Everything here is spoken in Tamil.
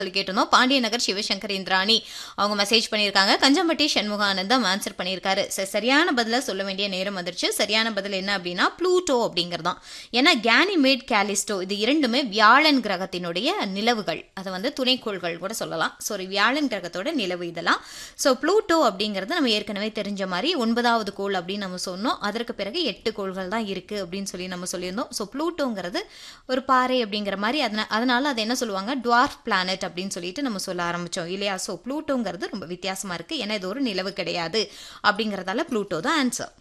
சொல்லி கேட்டிருந்தோம் பாண்டிய நகர் சிவசங்கர் இந்திராணி அவங்க மெசேஜ் பண்ணியிருக்காங்க கஞ்சம்பட்டி சண்முகானந்தம் ஆன்சர் பண்ணியிருக்காரு சரி சரியான பதிலை சொல்ல வேண்டிய நேரம் வந்துருச்சு சரியான பதில் என்ன அப்படின்னா ப்ளூட்டோ அப்படிங்கிறதான் ஏன்னா கேனிமேட் கேலிஸ்டோ இது இரண்டுமே வியாழன் கிரகத்தினுடைய நிலவுகள் அதை வந்து துணைக்கோள்கள் கூட சொல்லலாம் ஸோ வியாழன் கிரகத்தோட நிலவு இதெல்லாம் ஸோ ப்ளூட்டோ அப்படிங்கிறது நம்ம ஏற்கனவே தெரிஞ்ச மாதிரி ஒன்பதாவது கோள் அப்படின்னு நம்ம சொன்னோம் அதற்கு பிறகு எட்டு கோள்கள் தான் இருக்குது அப்படின்னு சொல்லி நம்ம சொல்லியிருந்தோம் ஸோ ப்ளூட்டோங்கிறது ஒரு பாறை அப்படிங்கிற மாதிரி அதன அதனால அதை என்ன சொல்லுவாங்க டுவார்ஃப் பிளானட் அப்படின்னு சொல்லிட்டு நம்ம சொல்ல ஆரம்பித்தோம் இல்லையா ஸோ ப்ளூட்டோங்கிறது ரொம்ப வித்தியாசமாக இருக்குது ஏன்னா இது ஒரு நிலவு கிடையாது அப்படிங்கிறதால ப்ளூட்டோ தான் ஆன்சர்